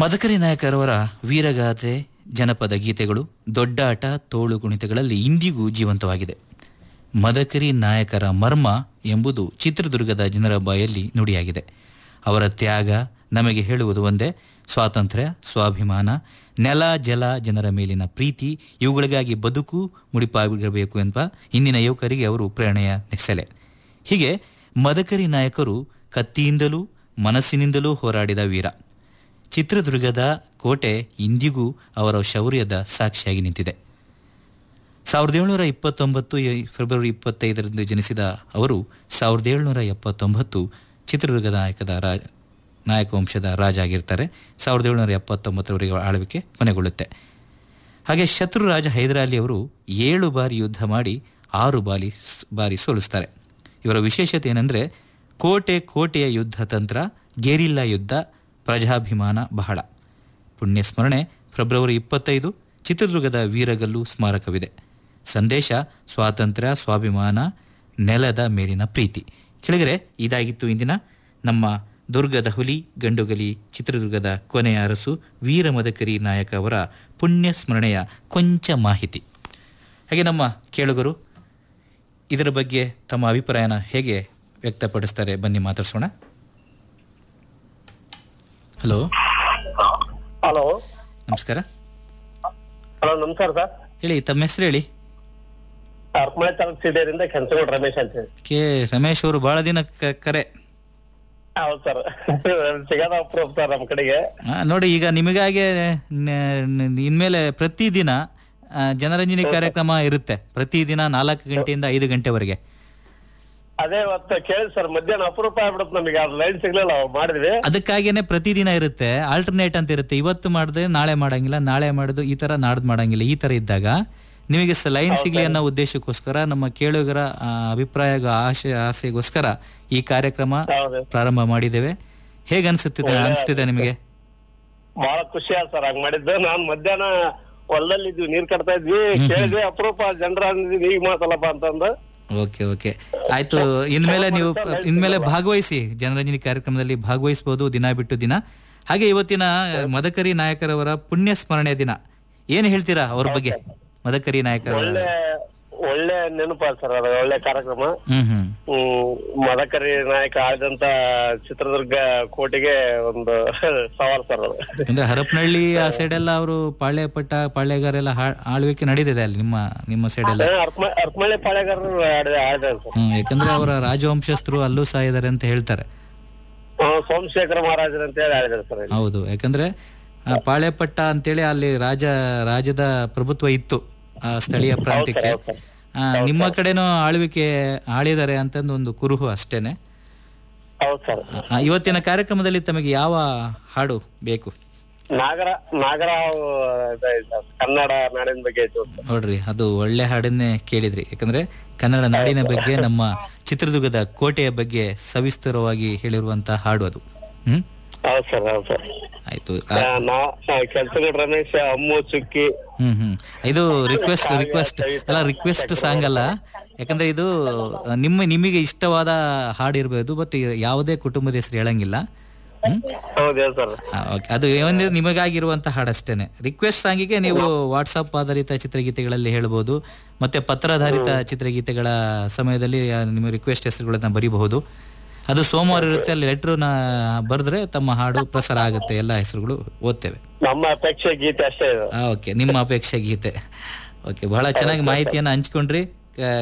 ಮದಕರಿ ನಾಯಕರವರ ವೀರಗಾಥೆ ಜನಪದ ಗೀತೆಗಳು ದೊಡ್ಡಾಟ ತೋಳು ಕುಣಿತಗಳಲ್ಲಿ ಇಂದಿಗೂ ಜೀವಂತವಾಗಿದೆ ಮದಕರಿ ನಾಯಕರ ಮರ್ಮ ಎಂಬುದು ಚಿತ್ರದುರ್ಗದ ಜನರ ಬಾಯಲ್ಲಿ ನುಡಿಯಾಗಿದೆ ಅವರ ತ್ಯಾಗ ನಮಗೆ ಹೇಳುವುದು ಒಂದೇ ಸ್ವಾತಂತ್ರ್ಯ ಸ್ವಾಭಿಮಾನ ನೆಲ ಜಲ ಜನರ ಮೇಲಿನ ಪ್ರೀತಿ ಇವುಗಳಿಗಾಗಿ ಬದುಕು ಮುಡಿಪಾಗಿರಬೇಕು ಎಂಬ ಇಂದಿನ ಯುವಕರಿಗೆ ಅವರು ಪ್ರೇರಣೆಯ ನೆಸೆಲೆ ಹೀಗೆ ಮದಕರಿ ನಾಯಕರು ಕತ್ತಿಯಿಂದಲೂ ಮನಸ್ಸಿನಿಂದಲೂ ಹೋರಾಡಿದ ವೀರ ಚಿತ್ರದುರ್ಗದ ಕೋಟೆ ಇಂದಿಗೂ ಅವರ ಶೌರ್ಯದ ಸಾಕ್ಷಿಯಾಗಿ ನಿಂತಿದೆ ಸಾವಿರದ ಏಳ್ನೂರ ಇಪ್ಪತ್ತೊಂಬತ್ತು ಎ- ಫೆಬ್ರವರಿ ಇಪ್ಪತ್ತೈದರಂದು ಜನಿಸಿದ ಅವರು ಸಾವಿರದ ಏಳ್ನೂರ ಎಪ್ಪತ್ತೊಂಬತ್ತು ಚಿತ್ರದುರ್ಗದ ನಾಯಕದ ರಾ ನಾಯಕ ವಂಶದ ರಾಜ ಆಗಿರ್ತಾರೆ ಸಾವಿರದ ಏಳ್ನೂರ ಎಪ್ಪತ್ತೊಂಬತ್ತರವರೆಗೆ ಆಳ್ವಿಕೆ ಕೊನೆಗೊಳ್ಳುತ್ತೆ ಹಾಗೆ ಶತ್ರು ರಾಜ ಹೈದರಾಲಿ ಅವರು ಏಳು ಬಾರಿ ಯುದ್ಧ ಮಾಡಿ ಆರು ಬಾರಿ ಬಾರಿ ಸೋಲಿಸ್ತಾರೆ ಇವರ ವಿಶೇಷತೆ ಏನೆಂದರೆ ಕೋಟೆ ಕೋಟೆಯ ಯುದ್ಧ ತಂತ್ರ ಗೆರಿಲ್ಲಾ ಯುದ್ಧ ಪ್ರಜಾಭಿಮಾನ ಬಹಳ ಪುಣ್ಯ ಸ್ಮರಣೆ ಫೆಬ್ರವರಿ ಇಪ್ಪತ್ತೈದು ಚಿತ್ರದುರ್ಗದ ವೀರಗಲ್ಲು ಸ್ಮಾರಕವಿದೆ ಸಂದೇಶ ಸ್ವಾತಂತ್ರ್ಯ ಸ್ವಾಭಿಮಾನ ನೆಲದ ಮೇಲಿನ ಪ್ರೀತಿ ಕೆಳಗರೆ ಇದಾಗಿತ್ತು ಇಂದಿನ ನಮ್ಮ ದುರ್ಗದ ಹುಲಿ ಗಂಡುಗಲಿ ಚಿತ್ರದುರ್ಗದ ಕೊನೆಯ ಅರಸು ವೀರ ಮದಕರಿ ನಾಯಕ ಅವರ ಪುಣ್ಯ ಸ್ಮರಣೆಯ ಕೊಂಚ ಮಾಹಿತಿ ಹಾಗೆ ನಮ್ಮ ಕೇಳುಗರು ಇದರ ಬಗ್ಗೆ ತಮ್ಮ ಅಭಿಪ್ರಾಯನ ಹೇಗೆ ವ್ಯಕ್ತಪಡಿಸ್ತಾರೆ ಬನ್ನಿ ಮಾತಾಡ್ಸೋಣ ಹಲೋ ಹಲೋ ನಮಸ್ಕಾರ ಹಲೋ ನಮಸ್ಕಾರ ಸರ್ ಹೇಳಿ ತಮ್ಮ ಹೆಸರು ಹೇಳಿ ಅರ್ಕಮಳೆ ತಾಲೂಕ್ ಸಿಡಿಯರಿಂದ ಕೆಂಚಗೋಡ್ ರಮೇಶ್ ಅಂತ ಹೇಳಿ ಕೆ ರಮೇಶ್ ಅವರು ಬಹಳ ದಿನ ಕ- ಕರೆ ಹೌದು ಸರ್ ಸಿಗದ ಅಪ್ರೂಪ್ ಸರ್ ನಮ್ಮ ಕಡೆಗೆ ಆ, ನೋಡಿ ಈಗ ನಿಮಗಾಗೆ ನ- ನ- ಇನ್ಮೇಲೆ ಪ್ರತಿದಿನ ಆ, ಜನರಂಜನೆ ಕಾರ್ಯಕ್ರಮ ಇರುತ್ತೆ ಪ್ರತಿದಿನ ನಾಲ್ಕು ಗಂಟೆಯಿಂದ ಐದು ಗಂಟೆವರೆಗೆ ಅದೇ ಇವತ್ತು ಕೇಳಿ ಸರ್ ಮಧ್ಯಾಹ್ನ ಅಪರೂಪ ಆಗ್ಬಿಡುತ್ತೆ ನಮಗೆ ಅದು ಲೈನ್ ಸಿಗ್ಲಿಲ್ಲ ಅವಾಗ ಮಾಡಿದ್ವಿ ಅದಕ್ಕಾಗೇನೆ ಪ್ರತಿದಿನ ಇರುತ್ತೆ ಆಲ್ಟರ್ನೇಟ್ ಅಂತ ಇರುತ್ತೆ ಇವತ್ತು ಮಾಡಿದ್ರೆ ನಾಳೆ ಮಾಡಂಗಿಲ್ಲ ನಾಳೆ ಮಾಡುದು ಈ ತರ ನಾಡ್ದು ಮಾಡಂಗಿಲ್ಲ ಈ ತರ ಇದ್ದಾಗ ನಿಮಗೆ ಸ ಲೈನ್ ಸಿಗ್ಲಿ ಅನ್ನೋ ಉದ್ದೇಶಕ್ಕೋಸ್ಕರ ನಮ್ಮ ಕೇಳುಗರ ಆ, ಅಭಿಪ್ರಾಯ ಆಶೆ ಆಸೆಗೋಸ್ಕರ ಈ ಕಾರ್ಯಕ್ರಮ ಹೌದು ಪ್ರಾರಂಭ ಮಾಡಿದ್ದೇವೆ ಹೇಗೆ ಅನ್ಸುತ್ತಿದೆ ಅನಿಸ್ತಿದೆ ನಿಮಗೆ ಬಹಳ ಖುಷಿ ಆಯ್ತು ಸರ್ ಹಂಗ್ ಮಾಡಿದ್ದು ನಾನ್ ಮಧ್ಯಾಹ್ನ ಹೊಲದಲ್ಲಿ ಇದ್ವಿ ನೀರ್ ಕಟ್ತಾ ಇದ್ವಿ ಕೇಳಿದ್ವಿ ಅಪರೂಪ ಜನರ ಅಂದಿದ್ವಿ ಈಗ ಮಾತಲ್ಲಪ್ಪ ಅಂತಂದು ಓಕೆ ಓಕೆ ಆಯ್ತು ಇನ್ಮೇಲೆ ನೀವು ಇನ್ಮೇಲೆ ಭಾಗವಹಿಸಿ ಜನರಂಜನೆ ಕಾರ್ಯಕ್ರಮದಲ್ಲಿ ಭಾಗವಹಿಸಬಹುದು ದಿನ ಬಿಟ್ಟು ದಿನ ಹಾಗೆ ಇವತ್ತಿನ ಮದಕರಿ ನಾಯಕರವರ ಪುಣ್ಯ ಸ್ಮರಣೆ ದಿನ ಏನು ಹೇಳ್ತೀರಾ ಅವ್ರ ಬಗ್ಗೆ ಮದಕರಿ ನಾಯಕರ ಒಳ್ಳೆ ಒಳ್ಳೆ ನೆನಪ ಸರ್ ಅದು ಒಳ್ಳೆ ಕಾರ್ಯಕ್ರಮ ಹ್ಮ್ ಹ್ಮ್ ಹ್ಮ್ ಮದಕರಿ ನಾಯಕ ಆಳಿದಂತ ಚಿತ್ರದುರ್ಗ ಕೋಟೆಗೆ ಒಂದು ಸವಾಲ್ ಸರ್ ಅದು ಅಂದ್ರೆ ಹರಪನಹಳ್ಳಿ ಆ ಸೈಡ್ ಎಲ್ಲ ಅವರು ಪಾಳ್ಯ ಪಟ್ಟ ಪಾಳ್ಯಗಾರೆಲ್ಲ ಹಾ- ಆಳ್ವಿಕೆ ನಡೀತಿದೆ ಅಲ್ಲಿ ನಿಮ್ಮ ನಿಮ್ಮ ಸೈಡ್ ಎಲ್ಲ ಅರ್ಕಮಳೆ ಪಾಳೆಗಾರರು ಆಡಿದ ಆಡಿದ ಸರ್ ಹ್ಮ್ ಯಾಕಂದ್ರೆ ಅವರ ರಾಜವಂಶಸ್ಥರು ಅಲ್ಲೂ ಸಹ ಇದಾರೆ ಅಂತ ಹೇಳ್ತಾರೆ ಹ್ಮ್, ಸೋಮಶೇಖರ ಮಹಾರಾಜರು ಅಂತ ಹೇಳಿ ಆಡಿದಾರೆ ಸರ್ ಇಲ್ಲಿ. ಹೌದು ಯಾಕಂದ್ರೆ ಆ, ಪಾಳ್ಯಪಟ್ಟ ಅಂತೇಳಿ ಅಲ್ಲಿ ರಾಜ ರಾಜದ ಪ್ರಭುತ್ವ ಇತ್ತು ಆ ಸ್ಥಳೀಯ ಪ್ರಾಂತ್ಯಕ್ಕೆ ಹೌದು ಸರ್. ಆ, ನಿಮ್ಮ ಕಡೆನೂ ಆಳ್ವಿಕೆ ಆಳಿದ್ದಾರೆ ಅಂತಂದು ಒಂದು ಕುರುಹು ಅಷ್ಟೇನೆ ಹೌದು ಸರ್ ಆ, ಇವತ್ತಿನ ಕಾರ್ಯಕ್ರಮದಲ್ಲಿ ತಮಗೆ ಯಾವ ಹಾಡು ಬೇಕು ನಾಗರ ನಾಗರ ಇದು ಐತೆ ಸರ್. ಕನ್ನಡ ನಾಡಿನ ಬಗ್ಗೆ ಐತೆ ಸರ್. ನೋಡ್ರಿ ಅದು ಒಳ್ಳೆ ಹಾಡನ್ನೇ ಕೇಳಿದ್ರಿ ಯಾಕಂದ್ರೆ ಕನ್ನಡ ನಾಡಿನ ಬಗ್ಗೆ ನಮ್ಮ ಚಿತ್ರದುರ್ಗದ ಕೋಟೆಯ ಬಗ್ಗೆ ಸವಿಸ್ತರವಾಗಿ ಹೇಳಿರುವಂತ ಹಾಡು ಅದು ಹ್ಮ್ ಹೌದು ಸರ್ ಹೌದು ಸರ್ ಆಯ್ತು ಆ, ನಾ ಕೆಲ್ಸಗಡ್ ರಮೇಶ್ ಅಮ್ಮು ಚುಕ್ಕಿ ಹ್ಮ್ ಹ್ಮ್ ಇದು ರಿಕ್ವೆಸ್ಟ್ ರಿಕ್ವೆಸ್ಟ್ ಅಲ್ಲ ರಿಕ್ವೆಸ್ಟ್ ಸಾಂಗ್ ಅಲ್ಲ ಯಾಕಂದ್ರೆ ಇದು ನಿಮ್ಮ ನಿಮಗೆ ಇಷ್ಟವಾದ ಹಾಡು ಇರಬಹುದು ಬಟ್ ಯಾವುದೇ ಕುಟುಂಬದ ಹೆಸರು ಹೇಳಂಗಿಲ್ಲ ಹ್ಮ್ ಹೌದು ಹೇಳಿ ಸರ್ ಆ, okay. ಅದು ಒಂದು ನಿಮಗಾಗಿರುವಂತ ಹಾಡಷ್ಟೇನೆ ರಿಕ್ವೆಸ್ಟ್ ಸಾಂಗಿಗೆ ನೀವು ವಾಟ್ಸಪ್ ಆಧಾರಿತ ಚಿತ್ರಗೀತೆಗಳಲ್ಲಿ ಹೇಳ್ಬೋದು ಮತ್ತೆ ಪತ್ರಾಧಾರಿತ ಚಿತ್ರಗೀತೆಗಳ ಸಮಯದಲ್ಲಿ ಆ, ನಿಮ್ಮ ರಿಕ್ವೆಸ್ಟ್ ಹೆಸರುಗಳನ್ನ ಬರೀಬಹುದು ಅದು ಸೋಮವಾರ ಇರುತ್ತೆ ಅಲ್ಲಿ ಲೆಟ್ರನ್ನ ಬರೆದ್ರೆ ತಮ್ಮ ಹಾಡು ಪ್ರಸಾರ ಆಗುತ್ತೆ ಎಲ್ಲ ಹೆಸರುಗಳು ಓದ್ತೇವೆ ನಮ್ಮ ಅಪೇಕ್ಷೆ ಗೀತೆ ಅಷ್ಟೇ ಇದು ಓಕೆ ನಿಮ್ಮ ಅಪೇಕ್ಷೆ ಗೀತೆ ಓಕೆ ಬಹಳ ಚೆನ್ನಾಗಿ ಮಾಹಿತಿಯನ್ನು ಹಂಚ್ಕೊಂಡ್ರಿ ಕ-